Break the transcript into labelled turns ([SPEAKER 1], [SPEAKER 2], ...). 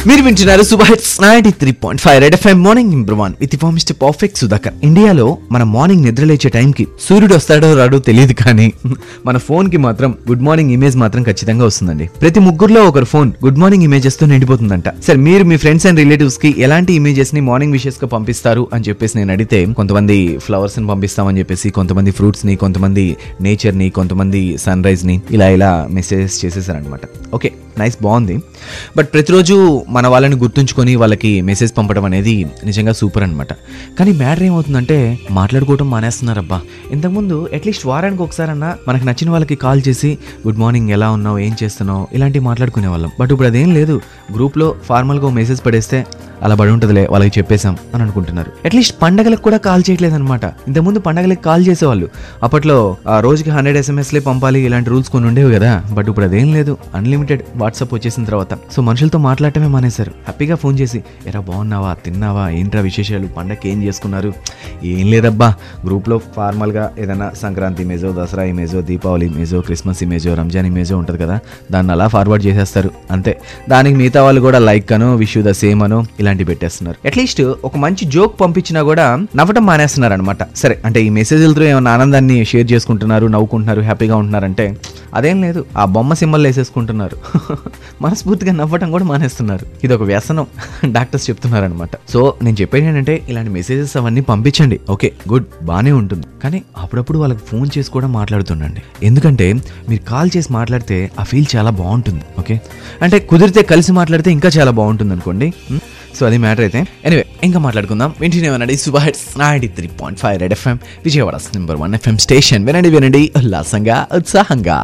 [SPEAKER 1] మీరు వింటున్నారు super hits ninety three point five red FM morning improve one with mister perfect Sudhakar ఇండియాలో మన morning నిద్ర లేచే టైంకి సూర్యుడు వస్తాడో రాడో తెలియదు కానీ మన ఫోన్ కి మాత్రం గుడ్ మార్నింగ్ ఇమేజ్ మాత్రం ఖచ్చితంగా వస్తుందండి ప్రతి ముగ్గురులో ఒకరు ఫోన్ గుడ్ మార్నింగ్ ఇమేజెస్ తో నిండిపోతుందంట సరే మీరు మీ ఫ్రెండ్స్ అండ్ రిలేటివ్స్ కి ఎలాంటి ఇమేజెస్ ని మార్నింగ్ విషెస్ గా పంపిస్తారు అని చెప్పేసి నేను అడిగితే కొంతమంది ఫ్లవర్స్ ని పంపిస్తామని చెప్పేసి కొంతమంది ఫ్రూట్స్ ని కొంతమంది నేచర్ ని కొంతమంది సన్ రైజ్ ని ఇలా ఇలా మెసేజెస్ చేసేసారనమాట ఓకే నైస్ బాగుంది బట్ ప్రతిరోజు మన వాళ్ళని గుర్తుంచుకొని వాళ్ళకి మెసేజ్ పంపడం అనేది నిజంగా సూపర్ అనమాట కానీ మ్యాటర్ ఏమవుతుందంటే మాట్లాడుకోవటం మానేస్తున్నారబ్బా ఇంతకుముందు అట్లీస్ట్ వారానికి ఒకసారన్నా మనకు నచ్చిన వాళ్ళకి కాల్ చేసి గుడ్ మార్నింగ్ ఎలా ఉన్నావు ఏం చేస్తున్నావు ఇలాంటివి మాట్లాడుకునే వాళ్ళం బట్ ఇప్పుడు అదేం లేదు గ్రూప్లో ఫార్మల్గా ఓ మెసేజ్ పడేస్తే అలా పడి ఉంటుందిలే వాళ్ళకి చెప్పేశాం అని అనుకుంటున్నారు అట్లీస్ట్ పండగలకు కూడా కాల్ చేయట్లేదు అనమాట ఇంతకుముందు పండగలకు కాల్ చేసేవాళ్ళు అప్పట్లో ఆ రోజుకి హండ్రెడ్ ఎస్ఎంఎస్లే పంపాలి ఇలాంటి రూల్స్ కొన్ని ఉండేవి కదా బట్ ఇప్పుడు అదేం లేదు అన్లిమిటెడ్ వాట్సాప్ వచ్చేసిన తర్వాత సో మనుషులతో మాట్లాడటమే మానేశారు హ్యాపీగా ఫోన్ చేసి ఎరా బాగున్నావా తిన్నావా ఏంట్రా విశేషాలు పండగకి ఏం చేసుకున్నారు ఏం లేదబ్బా గ్రూప్లో ఫార్మల్గా ఏదైనా సంక్రాంతి ఇమేజో దసరా ఇమేజో దీపావళి ఇమేజో క్రిస్మస్ ఇమేజో రంజాన్ ఇమేజో ఉంటుంది కదా దాన్ని అలా ఫార్వర్డ్ చేసేస్తారు అంతే దానికి మిగతా వాళ్ళు కూడా లైక్ అను విష్ ద సేమ్ అను ఇలాంటివి పెట్టేస్తున్నారు అట్లీస్ట్ ఒక మంచి జోక్ పంపించినా కూడా నవ్వటం మానేస్తున్నారు అనమాట సరే అంటే ఈ మెసేజ్లతో ఏమైనా ఆనందాన్ని షేర్ చేసుకుంటున్నారు నవ్వుకుంటున్నారు హ్యాపీగా ఉంటున్నారంటే అదేం లేదు ఆ బొమ్మ సింబల్ వేసేసుకుంటున్నారు మనస్ఫూర్తిగా నవ్వటం కూడా మానేస్తున్నారు ఇది ఒక వ్యసనం డాక్టర్స్ చెప్తున్నారు అనమాట సో నేను చెప్పేది ఏంటంటే ఇలాంటి మెసేజెస్ అవన్నీ పంపించండి ఓకే గుడ్ బాగానే ఉంటుంది కానీ అప్పుడప్పుడు వాళ్ళకి ఫోన్ చేసి కూడా మాట్లాడుతుండండి ఎందుకంటే మీరు కాల్ చేసి మాట్లాడితే ఆ ఫీల్ చాలా బాగుంటుంది ఓకే అంటే కుదిరితే కలిసి మాట్లాడితే ఇంకా చాలా బాగుంటుంది అనుకోండి సో అది మ్యాటర్ అయితే ఎనివే ఇంకా మాట్లాడుకుందాం వింటూనేమనండి super hits ninety three point five red FM Vijayawada number one FM station వినండి వినండి ఉల్లాసంగా ఉత్సాహంగా